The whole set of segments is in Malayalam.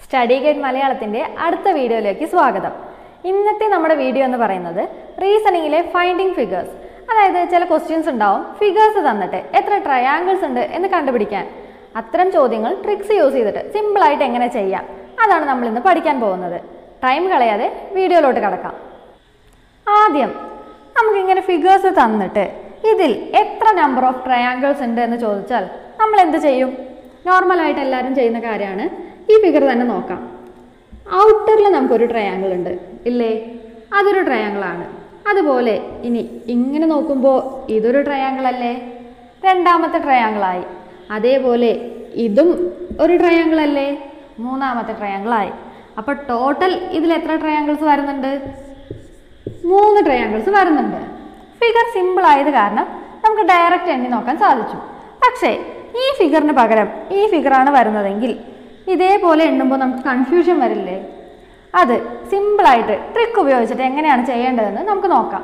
സ്റ്റഡി ഗൈഡ് മലയാളത്തിന്റെ അടുത്ത വീഡിയോയിലേക്ക് സ്വാഗതം ഇന്നത്തെ നമ്മുടെ വീഡിയോ എന്ന് പറയുന്നത് റീസണിങ്ങിലെ ഫൈൻഡിങ് ഫിഗേഴ്സ് അതായത് ചില ക്വസ്റ്റ്യൻസ് ഉണ്ടാവും ഫിഗേഴ്സ് തന്നിട്ട് എത്ര ട്രയാങ്കിൾസ് ഉണ്ട് എന്ന് കണ്ടുപിടിക്കാൻ അത്തരം ചോദ്യങ്ങൾ ട്രിക്സ് യൂസ് ചെയ്തിട്ട് simple ആയിട്ട് എങ്ങനെ ചെയ്യാം അതാണ് നമ്മൾ ഇന്ന് പഠിക്കാൻ പോകുന്നത് ടൈം കളയാതെ വീഡിയോയിലോട്ട് കടക്കാം ആദ്യം നമുക്കിങ്ങനെ ഫിഗേഴ്സ് തന്നിട്ട് ഇതിൽ എത്ര നമ്പർ ഓഫ് ട്രയാങ്കിൾസ് ഉണ്ട് എന്ന് ചോദിച്ചാൽ നമ്മൾ എന്ത് ചെയ്യും നോർമലായിട്ട് എല്ലാവരും ചെയ്യുന്ന കാര്യമാണ് ഈ ഫിഗർ തന്നെ നോക്കാം ഔട്ടറിൽ നമുക്കൊരു ട്രയാങ്കിൾ ഉണ്ട് ഇല്ലേ അതൊരു triangle ആണ് അതുപോലെ ഇനി ഇങ്ങനെ നോക്കുമ്പോൾ ഇതൊരു ട്രയാങ്കിൾ അല്ലേ രണ്ടാമത്തെ triangle ആയി അതേപോലെ ഇതും ഒരു ട്രയാങ്കിൾ അല്ലേ മൂന്നാമത്തെ triangle ആയി അപ്പോൾ ടോട്ടൽ ഇതിൽ എത്ര ട്രയാങ്കിൾസ് വരുന്നുണ്ട് മൂന്ന് ട്രയാങ്കിൾസ് വരുന്നുണ്ട് ഫിഗർ സിമ്പിൾ ആയത് കാരണം നമുക്ക് ഡയറക്റ്റ് എണ്ണി നോക്കാൻ സാധിച്ചു പക്ഷേ ഈ ഫിഗറിന് പകരം ഈ ഫിഗറാണ് വരുന്നതെങ്കിൽ ഇതേപോലെ എണ്ണുമ്പോൾ നമുക്ക് കൺഫ്യൂഷൻ വരില്ലേ അത് സിമ്പിളായിട്ട് ട്രിക്ക് ഉപയോഗിച്ചിട്ട് എങ്ങനെയാണ് ചെയ്യേണ്ടതെന്ന് നമുക്ക് നോക്കാം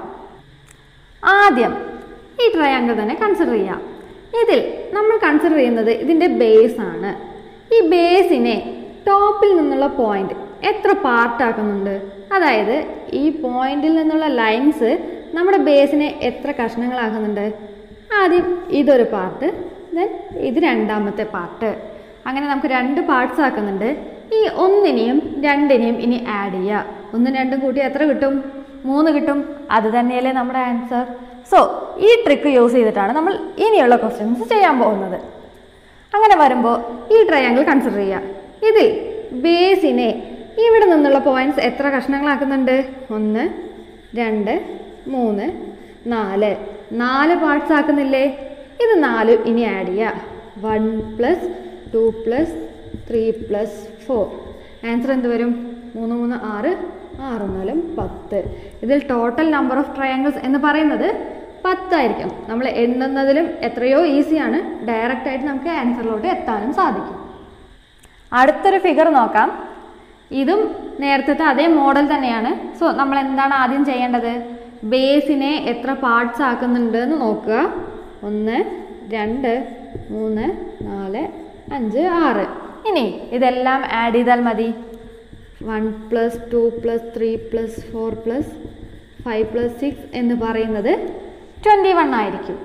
ആദ്യം ഈ ട്രയാങ്കിൾ തന്നെ കൺസിഡർ ചെയ്യാം ഇതിൽ നമ്മൾ കൺസിഡർ ചെയ്യുന്നത് ഇതിൻ്റെ ബേസ് ആണ് ഈ ബേസിനെ ടോപ്പിൽ നിന്നുള്ള പോയിന്റ് എത്ര പാർട്ടാക്കുന്നുണ്ട് അതായത് ഈ പോയിന്റിൽ നിന്നുള്ള ലൈൻസ് നമ്മുടെ ബേസിനെ എത്ര കഷ്ണങ്ങളാക്കുന്നുണ്ട് ആദ്യം ഇതൊരു പാർട്ട് ദെൻ ഇത് രണ്ടാമത്തെ പാർട്ട് അങ്ങനെ നമുക്ക് രണ്ട് പാർട്സ് ആക്കുന്നുണ്ട് ഈ ഒന്നിനെയും രണ്ടിനെയും ഇനി ആഡ് ചെയ്യുക ഒന്നും രണ്ടും കൂട്ടി എത്ര കിട്ടും മൂന്ന് കിട്ടും അത് തന്നെയല്ലേ നമ്മുടെ ആൻസർ സോ ഈ ട്രിക്ക് യൂസ് ചെയ്തിട്ടാണ് നമ്മൾ ഇനിയുള്ള ക്വസ്റ്റ്യൻസ് ചെയ്യാൻ പോകുന്നത് അങ്ങനെ വരുമ്പോൾ ഈ ട്രയാങ്കിൾ കൺസിഡർ ചെയ്യുക ഇതിൽ ബേസിനെ ഇവിടെ നിന്നുള്ള പോയിന്റ്സ് എത്ര കഷ്ണങ്ങളാക്കുന്നുണ്ട് ഒന്ന് രണ്ട് മൂന്ന് നാല് നാല് പാർട്സ് ആക്കുന്നില്ലേ ഇത് നാലും ഇനി ആഡ് ചെയ്യുക one plus two plus three plus four answer എന്ത് വരും മൂന്ന് മൂന്ന് ആറ് ആറ് നാലും പത്ത് ഇതിൽ ടോട്ടൽ നമ്പർ ഓഫ് ട്രയാങ്കിൾസ് എന്ന് പറയുന്നത് പത്തായിരിക്കും നമ്മൾ എണ്ണുന്നതിലും എത്രയോ ഈസിയാണ് ഡയറക്റ്റ് ആയിട്ട് നമുക്ക് ആൻസറിലോട്ട് എത്താനും സാധിക്കും അടുത്തൊരു ഫിഗർ നോക്കാം ഇതും നേരത്തെ അതേ മോഡൽ തന്നെയാണ് സോ നമ്മൾ എന്താണ് ആദ്യം ചെയ്യേണ്ടത് ബേസിനെ എത്ര പാർട്സ് ആക്കുന്നുണ്ട് എന്ന് നോക്കുക ഒന്ന് രണ്ട് മൂന്ന് നാല് അഞ്ച് ആറ് ഇനി ഇതെല്ലാം ആഡ് ചെയ്താൽ മതി one plus two plus three plus four plus five plus six എന്ന് പറയുന്നത് ട്വൻറ്റി വൺ ആയിരിക്കും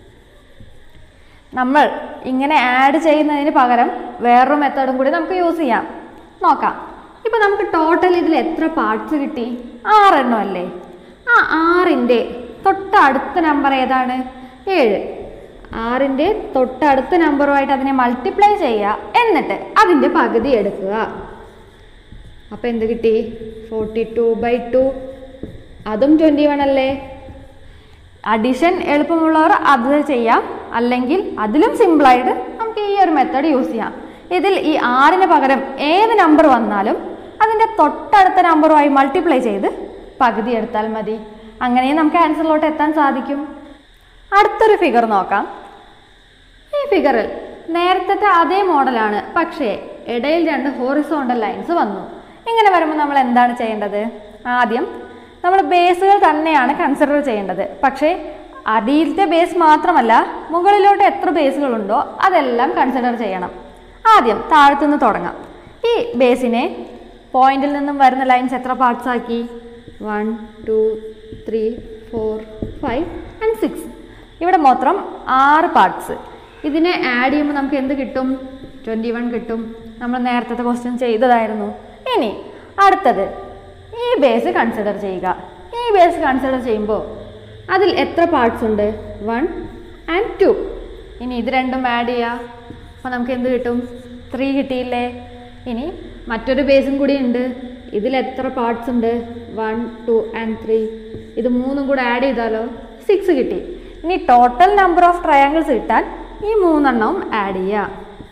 നമ്മൾ ഇങ്ങനെ ആഡ് ചെയ്യുന്നതിന് പകരം വേറൊരു മെത്തേഡും കൂടി നമുക്ക് യൂസ് ചെയ്യാം നോക്കാം ഇപ്പം നമുക്ക് ടോട്ടൽ ഇതിൽ എത്ര പാർട്സ് കിട്ടി ആറെണ്ണം അല്ലേ ആ ആറിൻ്റെ തൊട്ടടുത്ത നമ്പർ ഏതാണ് ഏഴ് ആറിൻ്റെ തൊട്ടടുത്ത നമ്പറുമായിട്ട് അതിനെ മൾട്ടിപ്ലൈ ചെയ്യുക എന്നിട്ട് അതിൻ്റെ പകുതി എടുക്കുക അപ്പം എന്ത് കിട്ടി ഫോർട്ടി ടു ബൈ ടു അതും ട്വൻറ്റി വൺ അല്ലേ അഡിഷൻ എളുപ്പമുള്ളവർ അത് ചെയ്യാം അല്ലെങ്കിൽ അതിലും സിമ്പിളായിട്ട് നമുക്ക് ഈ ഒരു മെത്തേഡ് യൂസ് ചെയ്യാം ഇതിൽ ഈ ആറിന് പകരം ഏത് നമ്പർ വന്നാലും അതിൻ്റെ തൊട്ടടുത്ത നമ്പറുമായി മൾട്ടിപ്ലൈ ചെയ്ത് പകുതി എടുത്താൽ മതി അങ്ങനെ നമുക്ക് ആൻസറിലോട്ട് എത്താൻ സാധിക്കും അടുത്തൊരു ഫിഗർ നോക്കാം ഈ ഫിഗറിൽ നേരത്തെ അതേ മോഡലാണ് പക്ഷേ ഇടയിൽ രണ്ട് ഹോറിസോണ്ടൽ ലൈൻസ് വന്നു ഇങ്ങനെ വരുമ്പോൾ നമ്മൾ എന്താണ് ചെയ്യേണ്ടത് ആദ്യം നമ്മൾ ബേസുകൾ തന്നെയാണ് കൺസിഡർ ചെയ്യേണ്ടത് പക്ഷേ അടിയിലത്തെ ബേസ് മാത്രമല്ല മുകളിലോട്ട് എത്ര ബേസുകളുണ്ടോ അതെല്ലാം കൺസിഡർ ചെയ്യണം ആദ്യം താഴത്തുനിന്ന് തുടങ്ങാം ഈ ബേസിനെ പോയിന്റിൽ നിന്നും വരുന്ന ലൈൻസ് എത്ര പാർട്സ് ആക്കി one two three four five and six ഇവിടെ മൊത്തം ആറ് പാർട്സ് ഇതിനെ ആഡ് ചെയ്യുമ്പോൾ നമുക്ക് എന്ത് കിട്ടും ട്വൻറ്റി വൺ കിട്ടും നമ്മൾ നേരത്തെ ക്വസ്റ്റ്യൻ ചെയ്തതായിരുന്നു ഇനി അടുത്തത് ഈ ബേസ് കൺസിഡർ ചെയ്യുക ഈ ബേസ് കൺസിഡർ ചെയ്യുമ്പോൾ അതിൽ എത്ര പാർട്സ് ഉണ്ട് വൺ ആൻഡ് ടു ഇനി ഇത് രണ്ടും ആഡ് ചെയ്യുക അപ്പോൾ നമുക്ക് എന്ത് കിട്ടും ത്രീ കിട്ടിയില്ലേ ഇനി മറ്റൊരു ബേസും കൂടി ഉണ്ട് ഇതിൽ എത്ര പാർട്സ് ഉണ്ട് വൺ ടു ആൻഡ് ത്രീ ഇത് മൂന്നും കൂടെ ആഡ് ചെയ്താലോ സിക്സ് കിട്ടി ഇനി ടോട്ടൽ നമ്പർ ഓഫ് ട്രയാങ്കിൾസ് കിട്ടാൻ ഈ മൂന്നെണ്ണവും ആഡ് ചെയ്യുക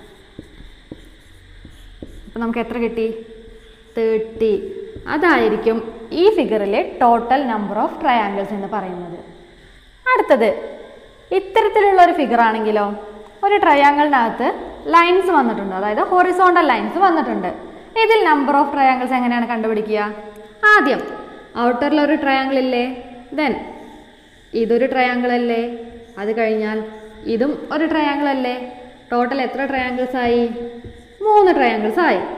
അപ്പം നമുക്ക് എത്ര കിട്ടി തേർട്ടി അതായിരിക്കും ഈ ഫിഗറിലെ ടോട്ടൽ നമ്പർ ഓഫ് ട്രയാങ്കിൾസ് എന്ന് പറയുന്നത് അടുത്തത് ഇത്തരത്തിലുള്ള ഒരു ഫിഗർ ആണെങ്കിലോ ഒരു ട്രയാങ്കിളിനകത്ത് ലൈൻസ് വന്നിട്ടുണ്ട് അതായത് ഹൊറിസോണ്ടൽ ലൈൻസ് വന്നിട്ടുണ്ട് ഇതിൽ നമ്പർ ഓഫ് ട്രയാങ്കിൾസ് എങ്ങനെയാണ് കണ്ടുപിടിക്കുക ആദ്യം ഔട്ടറിൽ ഒരു ട്രയാങ്കിൾ ഇല്ലേ ദെൻ ഇതൊരു ട്രയാങ്കിൾ അല്ലേ അത് കഴിഞ്ഞാൽ ഇതും ഒരു ട്രയാങ്കിൾ അല്ലേ ടോട്ടൽ എത്ര ട്രയാങ്കിൾസ് ആയി മൂന്ന് ട്രയാങ്കിൾസ് ആയി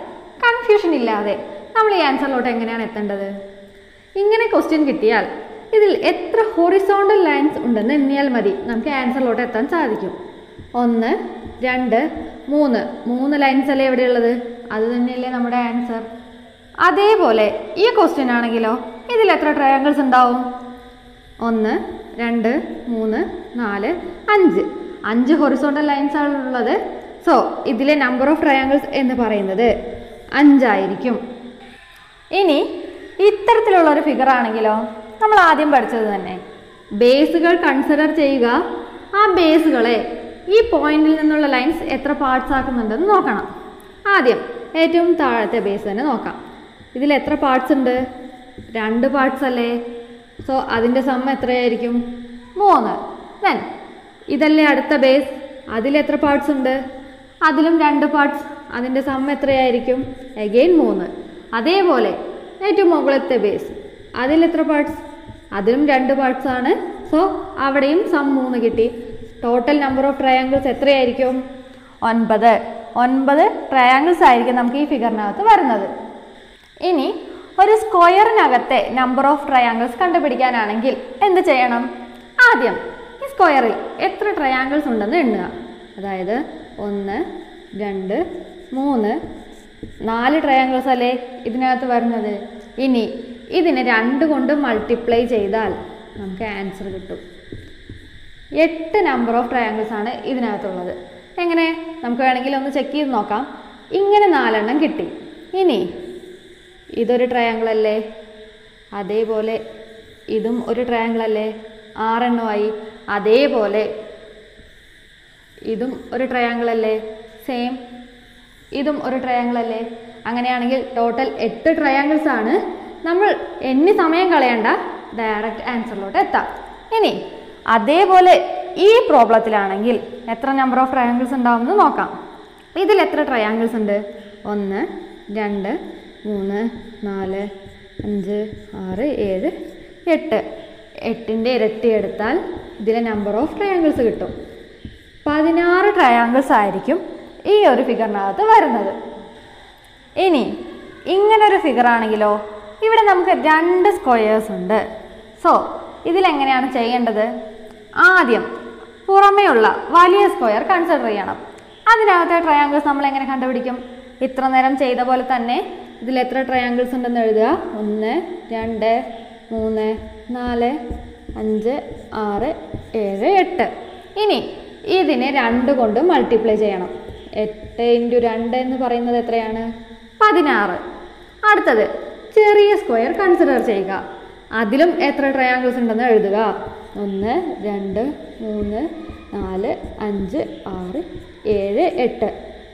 കൺഫ്യൂഷൻ ഇല്ലാതെ നമ്മൾ ഈ ആൻസറിലോട്ട് എങ്ങനെയാണ് എത്തേണ്ടത് ഇങ്ങനെ ക്വസ്റ്റ്യൻ കിട്ടിയാൽ ഇതിൽ എത്ര ഹൊറിസോണ്ടൽ ലൈൻസ് ഉണ്ടെന്ന് എണ്ണിയാൽ മതി നമുക്ക് ആൻസറിലോട്ട് എത്താൻ സാധിക്കും ഒന്ന് രണ്ട് മൂന്ന് മൂന്ന് ലൈൻസ് അല്ലേ എവിടെയുള്ളത് അത് തന്നെയല്ലേ നമ്മുടെ ആൻസർ അതേപോലെ ഈ ക്വസ്റ്റ്യൻ ആണെങ്കിലോ ഇതിൽ എത്ര ട്രയാങ്കിൾസ് ഉണ്ടാവും ഒന്ന് രണ്ട് മൂന്ന് നാല് അഞ്ച് അഞ്ച് ഹൊറിസോണ്ടൽ ലൈൻസ് ആണ് ഉള്ളത് സോ ഇതിലെ നമ്പർ ഓഫ് ട്രയാങ്കിൾസ് എന്ന് പറയുന്നത് അഞ്ചായിരിക്കും ഇനി ഇത്തരത്തിലുള്ള ഒരു ഫിഗർ ആണെങ്കിലോ നമ്മൾ ആദ്യം പഠിച്ചത് തന്നെ ബേസുകൾ കൺസിഡർ ചെയ്യുക ആ ബേസുകളെ ഈ പോയിന്റിൽ നിന്നുള്ള ലൈൻസ് എത്ര പാർട്സ് ആക്കുന്നുണ്ടെന്ന് നോക്കണം ആദ്യം ഏറ്റവും താഴത്തെ ബേസ് തന്നെ നോക്കാം ഇതിൽ എത്ര പാർട്സ് ഉണ്ട് രണ്ട് പാർട്സ് അല്ലേ സോ അതിൻ്റെ സമ്മ എത്രയായിരിക്കും മൂന്ന് ദെൻ ഇതല്ലേ അടുത്ത ബേസ് അതിൽ എത്ര പാർട്സ് ഉണ്ട് അതിലും രണ്ട് പാർട്സ് അതിൻ്റെ സമ്മ എത്രയായിരിക്കും എഗെയിൻ മൂന്ന് അതേപോലെ ഏറ്റവും മുകളിലത്തെ ബേസ് അതിൽ എത്ര പാർട്സ് അതിലും രണ്ട് പാർട്സ് ആണ് സോ അവിടെയും സം മൂന്ന് കിട്ടി ടോട്ടൽ നമ്പർ ഓഫ് ട്രയാങ്കിൾസ് എത്രയായിരിക്കും ഒൻപത് ഒൻപത് ട്രയാങ്കിൾസ് ആയിരിക്കും നമുക്ക് ഈ ഫിഗറിനകത്ത് വരുന്നത് ഇനി ഒരു സ്ക്വയറിനകത്തെ നമ്പർ ഓഫ് ട്രയാങ്കിൾസ് കണ്ടുപിടിക്കാനാണെങ്കിൽ എന്ത് ചെയ്യണം ആദ്യം ഈ സ്ക്വയറിൽ എത്ര ട്രയാങ്കിൾസ് ഉണ്ടെന്ന് എണ്ണുക അതായത് ഒന്ന് രണ്ട് മൂന്ന് നാല് ട്രയാങ്കിൾസ് അല്ലേ ഇതിനകത്ത് വരുന്നത് ഇനി ഇതിനെ രണ്ട് കൊണ്ട് മൾട്ടിപ്ലൈ ചെയ്താൽ നമുക്ക് ആൻസർ കിട്ടും എട്ട് നമ്പർ ഓഫ് ട്രയാങ്കിൾസ് ആണ് ഇതിനകത്തുള്ളത് എങ്ങനെ നമുക്ക് വേണമെങ്കിൽ ഒന്ന് ചെക്ക് ചെയ്ത് നോക്കാം ഇങ്ങനെ നാലെണ്ണം കിട്ടി ഇനി ഇതൊരു ട്രയാങ്കിൾ അല്ലേ അതേപോലെ ഇതും ഒരു ട്രയാങ്കിൾ അല്ലേ ആറെണ്ണമായി അതേപോലെ ഇതും ഒരു ട്രയാങ്കിൾ അല്ലേ സെയിം ഇതും ഒരു ട്രയാങ്കിൾ അല്ലേ അങ്ങനെയാണെങ്കിൽ ടോട്ടൽ എട്ട് ട്രയാങ്കിൾസ് ആണ് നമ്മൾ എണ്ണി സമയം കളയണ്ട ഡയറക്റ്റ് ആൻസറിലോട്ട് എത്താം ഇനി അതേപോലെ ഈ പ്രോബ്ലത്തിലാണെങ്കിൽ എത്ര നമ്പർ ഓഫ് ട്രയാങ്കിൾസ് ഉണ്ടാവുമെന്ന് നോക്കാം ഇതിൽ എത്ര ട്രയാങ്കിൾസ് ഉണ്ട് ഒന്ന് രണ്ട് മൂന്ന് നാല് അഞ്ച് ആറ് ഏഴ് എട്ട് എട്ടിൻ്റെ ഇരട്ടി എടുത്താൽ ഇതിലെ നമ്പർ ഓഫ് ട്രയാങ്കിൾസ് കിട്ടും പതിനാറ് ട്രയാങ്കിൾസ് ആയിരിക്കും ഈ ഒരു ഫിഗറിനകത്ത് വരുന്നത് ഇനി ഇങ്ങനൊരു ഫിഗർ ആണെങ്കിലോ ഇവിടെ നമുക്ക് രണ്ട് സ്ക്വയേഴ്സ് ഉണ്ട് സോ ഇതിലെങ്ങനെയാണ് ചെയ്യേണ്ടത് ആദ്യം പുറമേയുള്ള വലിയ സ്ക്വയർ കൺസിഡർ ചെയ്യണം അതിനകത്തെ ട്രയാങ്കിൾസ് നമ്മൾ എങ്ങനെ കണ്ടുപിടിക്കും ഇത്ര നേരം ചെയ്ത പോലെ തന്നെ ഇതിൽ എത്ര ട്രയാങ്കിൾസ് ഉണ്ടെന്ന് എഴുതുക ഒന്ന് രണ്ട് മൂന്ന് നാല് അഞ്ച് ആറ് ഏഴ് എട്ട് ഇനി ഇതിനെ രണ്ട് കൊണ്ട് മൾട്ടിപ്ലൈ ചെയ്യണം എട്ട് ഇൻറ്റു രണ്ട് എന്ന് പറയുന്നത് എത്രയാണ് പതിനാറ് അടുത്തത് ചെറിയ സ്ക്വയർ കൺസിഡർ ചെയ്യുക അതിലും എത്ര ട്രയാങ്കിൾസ് ഉണ്ടെന്ന് എഴുതുക ഒന്ന് രണ്ട് മൂന്ന് നാല് അഞ്ച് ആറ് ഏഴ് എട്ട്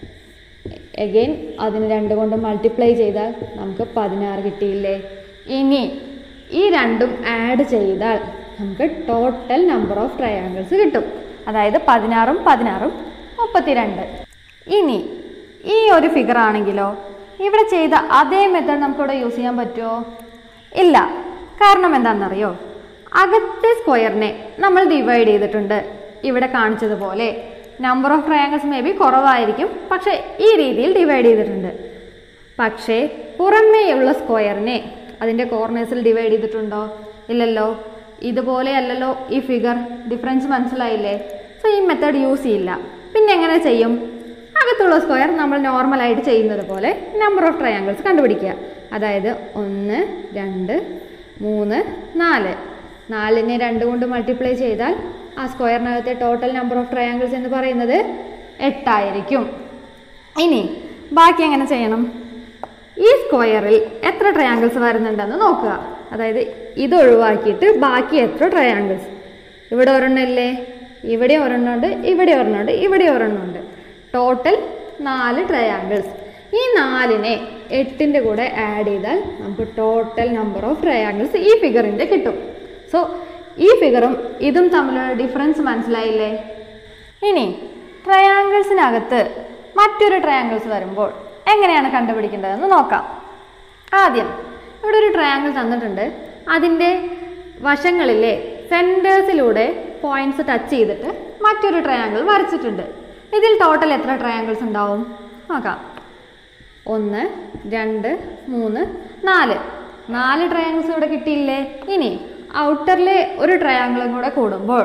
എഗെയിൻ അതിന് രണ്ട് കൊണ്ട് മൾട്ടിപ്ലൈ ചെയ്താൽ നമുക്ക് പതിനാറ് കിട്ടിയില്ലേ ഇനി ഈ രണ്ടും ആഡ് ചെയ്താൽ നമുക്ക് ടോട്ടൽ നമ്പർ ഓഫ് ട്രയാങ്കിൾസ് കിട്ടും അതായത് പതിനാറും പതിനാറും മുപ്പത്തിരണ്ട് ഇനി ഈ ഒരു ഫിഗർ ആണെങ്കിലോ ഇവിടെ ചെയ്ത അതേ മെത്തേഡ് നമുക്കിവിടെ യൂസ് ചെയ്യാൻ പറ്റുമോ ഇല്ല കാരണം എന്താണെന്നറിയോ അകത്തെ സ്ക്വയറിനെ നമ്മൾ ഡിവൈഡ് ചെയ്തിട്ടുണ്ട് ഇവിടെ കാണിച്ചതുപോലെ number of triangles may be കുറവായിരിക്കും പക്ഷേ ഈ രീതിയിൽ ഡിവൈഡ് ചെയ്തിട്ടുണ്ട് പക്ഷേ പുറമേയുള്ള സ്ക്വയറിനെ അതിൻ്റെ കോർണേഴ്സിൽ ഡിവൈഡ് ചെയ്തിട്ടുണ്ടോ ഇല്ലല്ലോ ഇതുപോലെ അല്ലല്ലോ ഈ ഫിഗർ ഡിഫറൻസ് മനസ്സിലായില്ലേ സോ ഈ മെത്തേഡ് യൂസ് ചെയ്യില്ല പിന്നെ എങ്ങനെ ചെയ്യും അകത്തുള്ള സ്ക്വയർ നമ്മൾ നോർമലായിട്ട് ചെയ്യുന്നത് പോലെ നമ്പർ ഓഫ് ട്രയാങ്കിൾസ് കണ്ടുപിടിക്കുക അതായത് ഒന്ന് രണ്ട് മൂന്ന് നാല് നാലിനെ രണ്ട് കൊണ്ട് മൾട്ടിപ്ലൈ ചെയ്താൽ ആ സ്ക്വയറിനകത്തെ ടോട്ടൽ നമ്പർ ഓഫ് ട്രയാങ്കിൾസ് എന്ന് പറയുന്നത് എട്ടായിരിക്കും ഇനി ബാക്കി എങ്ങനെ ചെയ്യണം ഈ സ്ക്വയറിൽ എത്ര ട്രയാങ്കിൾസ് വരുന്നുണ്ടെന്ന് നോക്കുക അതായത് ഇത് ഒഴിവാക്കിയിട്ട് ബാക്കി എത്ര ട്രയാങ്കിൾസ് ഇവിടെ ഒരെണ്ണമില്ലേ ഇവിടെ ഒരെണ്ണമുണ്ട് ഇവിടെ ഒരെണ്ണമുണ്ട് ഇവിടെ ഒരെണ്ണമുണ്ട് ടോട്ടൽ നാല് ട്രയാങ്കിൾസ് ഈ നാലിനെ എട്ടിൻ്റെ കൂടെ ആഡ് ചെയ്താൽ നമുക്ക് ടോട്ടൽ നമ്പർ ഓഫ് ട്രയാങ്കിൾസ് ഈ ഫിഗറിൻ്റെ കിട്ടും സോ ഈ ഫിഗറും ഇതും തമ്മിലുള്ള ഡിഫറൻസ് മനസ്സിലായില്ലേ ഇനി ട്രയാങ്കിൾസിനകത്ത് മറ്റൊരു ട്രയാങ്കിൾസ് വരുമ്പോൾ എങ്ങനെയാണ് കണ്ടുപിടിക്കേണ്ടതെന്ന് നോക്കാം ആദ്യം ഇവിടെ ഒരു ട്രയാങ്കിൾ തന്നിട്ടുണ്ട് അതിൻ്റെ വശങ്ങളിലെ സെൻറ്റേഴ്സിലൂടെ പോയിന്റ്സ് ടച്ച് ചെയ്തിട്ട് മറ്റൊരു ട്രയാങ്കിൾ വരച്ചിട്ടുണ്ട് ഇതിൽ ടോട്ടൽ എത്ര ട്രയാങ്കിൾസ് ഉണ്ടാവും നോക്കാം ഒന്ന് രണ്ട് മൂന്ന് നാല് നാല് ട്രയാങ്കിൾസ് ഇവിടെ കിട്ടിയില്ലേ ഇനി ഔട്ടറിലെ ഒരു ട്രയാങ്കിളും കൂടെ കൂടുമ്പോൾ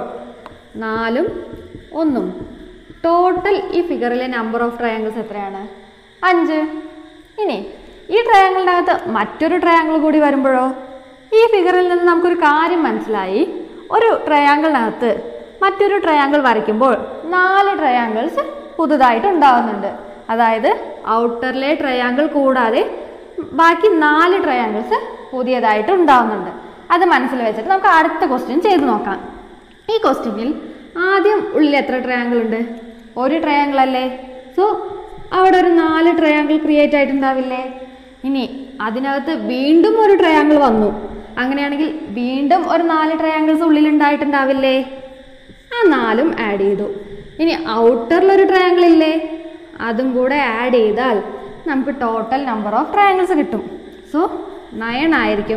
നാലും ഒന്നും ടോട്ടൽ ഈ ഫിഗറിലെ നമ്പർ ഓഫ് ട്രയാങ്കിൾസ് എത്രയാണ് അഞ്ച് ഇനി ഈ ട്രയാങ്കിളിൻ്റെ അകത്ത് മറ്റൊരു ട്രയാങ്കിൾ കൂടി വരുമ്പോഴോ ഈ ഫിഗറിൽ നിന്ന് നമുക്കൊരു കാര്യം മനസ്സിലായി ഒരു ട്രയാങ്കിളിനകത്ത് മറ്റൊരു ട്രയാങ്കിൾ വരയ്ക്കുമ്പോൾ നാല് ട്രയാങ്കിൾസ് പുതുതായിട്ട് ഉണ്ടാകുന്നുണ്ട് അതായത് ഔട്ടറിലെ ട്രയാങ്കിൾ കൂടാതെ ബാക്കി നാല് ട്രയാങ്കിൾസ് പുതിയതായിട്ട് ഉണ്ടാകുന്നുണ്ട് അത് മനസ്സിൽ വെച്ചിട്ട് നമുക്ക് അടുത്ത ക്വസ്റ്റ്യൻ ചെയ്ത് നോക്കാം ഈ ക്വസ്റ്റ്യനിൽ ആദ്യം ഉള്ളിൽ എത്ര ട്രയാങ്കിൾ ഉണ്ട് ഒരു ട്രയാങ്കിൾ അല്ലേ സോ അവിടെ ഒരു നാല് ട്രയാങ്കിൾ ക്രിയേറ്റ് ആയിട്ടുണ്ടാവില്ലേ ഇനി അതിനകത്ത് വീണ്ടും ഒരു ട്രയാങ്കിൾ വന്നു അങ്ങനെയാണെങ്കിൽ വീണ്ടും ഒരു നാല് ട്രയാങ്കിൾസ് ഉള്ളിൽ ഉണ്ടായിട്ടുണ്ടാവില്ലേ ആ നാലും ആഡ് ചെയ്തു ഇനി ഔട്ടറിൽ ഒരു ട്രയാങ്കിൾ ഇല്ലേ അതും കൂടെ ആഡ് ചെയ്താൽ നമുക്ക് ടോട്ടൽ നമ്പർ ഓഫ് ട്രയാങ്കിൾസ് കിട്ടും സോ നയൻ ആയിരിക്കും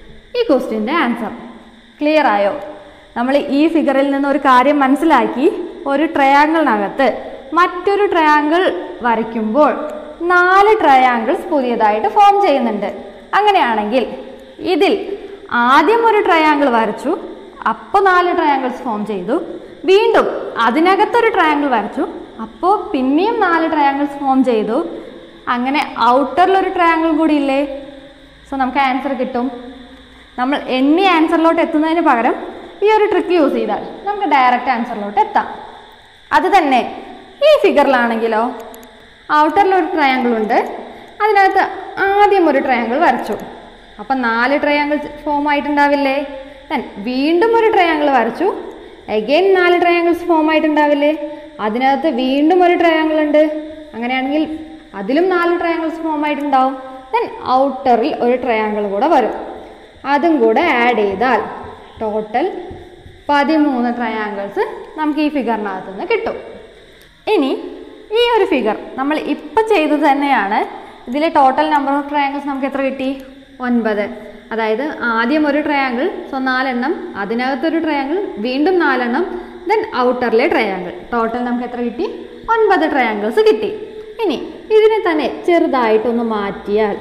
ഈ ക്വസ്റ്റ്യൻ്റെ ആൻസർ ക്ലിയർ ആയോ നമ്മൾ ഈ ഫിഗറിൽ നിന്ന് ഒരു കാര്യം മനസ്സിലാക്കി ഒരു ട്രയാങ്കിളിനകത്ത് മറ്റൊരു ട്രയാങ്കിൾ വരയ്ക്കുമ്പോൾ നാല് ട്രയാങ്കിൾസ് പുതിയതായിട്ട് ഫോം ചെയ്യുന്നുണ്ട് അങ്ങനെയാണെങ്കിൽ ഇതിൽ ആദ്യം ഒരു ട്രയാങ്കിൾ വരച്ചു അപ്പോൾ നാല് ട്രയാങ്കിൾസ് ഫോം ചെയ്തു വീണ്ടും അതിനകത്തൊരു ട്രയാങ്കിൾ വരച്ചു അപ്പോൾ പിന്നെയും നാല് ട്രയാങ്കിൾസ് ഫോം ചെയ്തു അങ്ങനെ ഔട്ടറിൽ ഒരു ട്രയാങ്കിൾ കൂടി ഇല്ലേ സോ നമുക്ക് ആൻസർ കിട്ടും നമ്മൾ എണ്ണി ആൻസറിലോട്ട് എത്തുന്നതിന് പകരം ഈ ഒരു ട്രിക്ക് യൂസ് ചെയ്താൽ നമുക്ക് ഡയറക്റ്റ് ആൻസറിലോട്ട് എത്താം അത് തന്നെ ഈ ഫിഗറിലാണെങ്കിലോ ഔട്ടറിൽ ഒരു ട്രയാങ്കിൾ ഉണ്ട് അതിനകത്ത് ആദ്യം ഒരു ട്രയാങ്കിൾ വരച്ചു അപ്പം നാല് ട്രയാങ്കിൾ ഫോം ആയിട്ടുണ്ടാവില്ലേ ദെൻ വീണ്ടും ഒരു ട്രയാങ്കിൾ വരച്ചു അഗെയിൻ നാല് ട്രയാങ്കിൾസ് ഫോം ആയിട്ടുണ്ടാവില്ലേ അതിനകത്ത് വീണ്ടും ഒരു ട്രയാങ്കിൾ ഉണ്ട് അങ്ങനെയാണെങ്കിൽ അതിലും നാല് ട്രയാങ്കിൾസ് ഫോം ആയിട്ടുണ്ടാവും ദെൻ ഔട്ടറിൽ ഒരു ട്രയാങ്കിൾ കൂടെ വരും അതും കൂടെ ആഡ് ചെയ്താൽ ടോട്ടൽ പതിമൂന്ന് ട്രയാങ്കിൾസ് നമുക്ക് ഈ ഫിഗറിനകത്ത് നിന്ന് കിട്ടും ഇനി ഈ ഒരു ഫിഗർ നമ്മൾ ഇപ്പം ചെയ്തത് തന്നെയാണ് ഇതിലെ ടോട്ടൽ നമ്പർ ഓഫ് ട്രയാങ്കിൾസ് നമുക്ക് എത്ര കിട്ടി ഒൻപത് അതായത് ആദ്യം ഒരു ട്രയാങ്കിൾ സോ നാലെണ്ണം അതിനകത്തൊരു ട്രയാങ്കിൾ വീണ്ടും നാലെണ്ണം ദെൻ ഔട്ടറിലെ ട്രയാങ്കിൾ ടോട്ടൽ നമുക്ക് എത്ര കിട്ടി ഒൻപത് ട്രയാങ്കിൾസ് കിട്ടി ഇനി ഇതിനെ തന്നെ ചെറുതായിട്ടൊന്ന് മാറ്റിയാൽ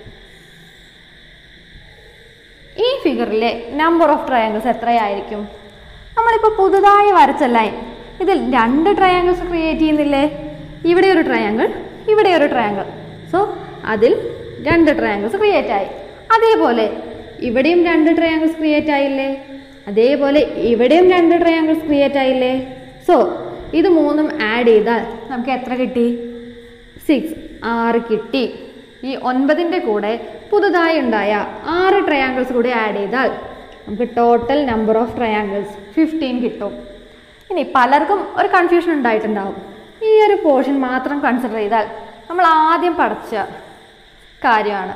ഈ ഫിഗറിലെ നമ്പർ ഓഫ് ട്രയാങ്കിൾസ് എത്രയായിരിക്കും നമ്മളിപ്പോൾ പുതുതായി വരച്ച ലൈൻ ഇതിൽ രണ്ട് ട്രയാങ്കിൾസ് ക്രിയേറ്റ് ചെയ്യുന്നില്ലേ ഇവിടെ ഒരു ട്രയാങ്കിൾ ഇവിടെ ഒരു ട്രയാങ്കിൾ സോ അതിൽ രണ്ട് ട്രയാങ്കിൾസ് ക്രിയേറ്റ് ആയി അതേപോലെ ഇവിടെയും രണ്ട് ട്രയാങ്കിൾസ് ക്രിയേറ്റ് ആയില്ലേ അതേപോലെ ഇവിടെയും രണ്ട് ട്രയാങ്കിൾസ് ക്രിയേറ്റ് ആയില്ലേ സോ ഇത് മൂന്നും ആഡ് ചെയ്താൽ നമുക്ക് എത്ര കിട്ടി സിക്സ് ആറ് കിട്ടി ഈ ഒൻപതിൻ്റെ കൂടെ പുതുതായി ഉണ്ടായ ആറ് ട്രയാങ്കിൾസ് കൂടി ആഡ് ചെയ്താൽ നമുക്ക് total number of triangles fifteen കിട്ടും ഇനി പലർക്കും ഒരു കൺഫ്യൂഷൻ ഉണ്ടായിട്ടുണ്ടാവും ഈ ഒരു പോർഷൻ മാത്രം കൺസിഡർ ചെയ്താൽ നമ്മൾ ആദ്യം പഠിച്ച കാര്യമാണ്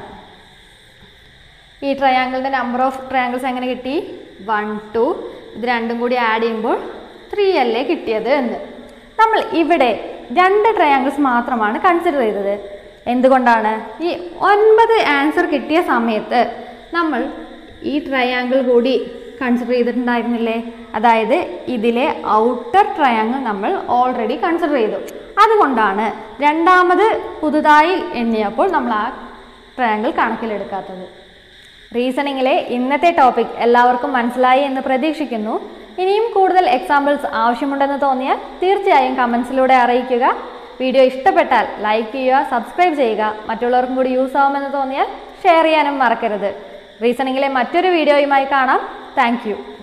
ഈ ട്രയാങ്കിളിൻ്റെ നമ്പർ ഓഫ് ട്രയാങ്കിൾസ് എങ്ങനെ കിട്ടി വൺ ടു ഇത് രണ്ടും കൂടി ആഡ് ചെയ്യുമ്പോൾ ത്രീ അല്ലേ കിട്ടിയത് എന്ന് നമ്മൾ ഇവിടെ രണ്ട് ട്രയാങ്കിൾസ് മാത്രമാണ് കൺസിഡർ ചെയ്തത് എന്തുകൊണ്ടാണ് ഈ ഒൻപത് ആൻസർ കിട്ടിയ സമയത്ത് നമ്മൾ ഈ ട്രയാങ്കിൾ കൂടി കൺസിഡർ ചെയ്തിട്ടുണ്ടായിരുന്നില്ലേ അതായത് ഇതിലെ ഔട്ടർ ട്രയാങ്കിൾ നമ്മൾ ഓൾറെഡി കൺസിഡർ ചെയ്തു അതുകൊണ്ടാണ് രണ്ടാമത് പുതുതായി എണ്ണിയപ്പോൾ നമ്മൾ ആ ട്രയാങ്കിൾ കണക്കിലെടുക്കാത്തത് റീസണിങ്ങിലെ ഇന്നത്തെ ടോപ്പിക് എല്ലാവർക്കും മനസ്സിലായി എന്ന് പ്രതീക്ഷിക്കുന്നു ഇനിയും കൂടുതൽ എക്സാമ്പിൾസ് ആവശ്യമുണ്ടെന്ന് തോന്നിയാൽ തീർച്ചയായും കമൻസിലൂടെ അറിയിക്കുക വീഡിയോ ഇഷ്ടപ്പെട്ടാൽ ലൈക്ക് ചെയ്യുക സബ്സ്ക്രൈബ് ചെയ്യുക മറ്റുള്ളവർക്കും കൂടി യൂസ് ആവുമെന്ന് തോന്നിയാൽ ഷെയർ ചെയ്യാനും മറക്കരുത് റീസണിങ്ങിലെ മറ്റൊരു വീഡിയോയുമായി കാണാം താങ്ക്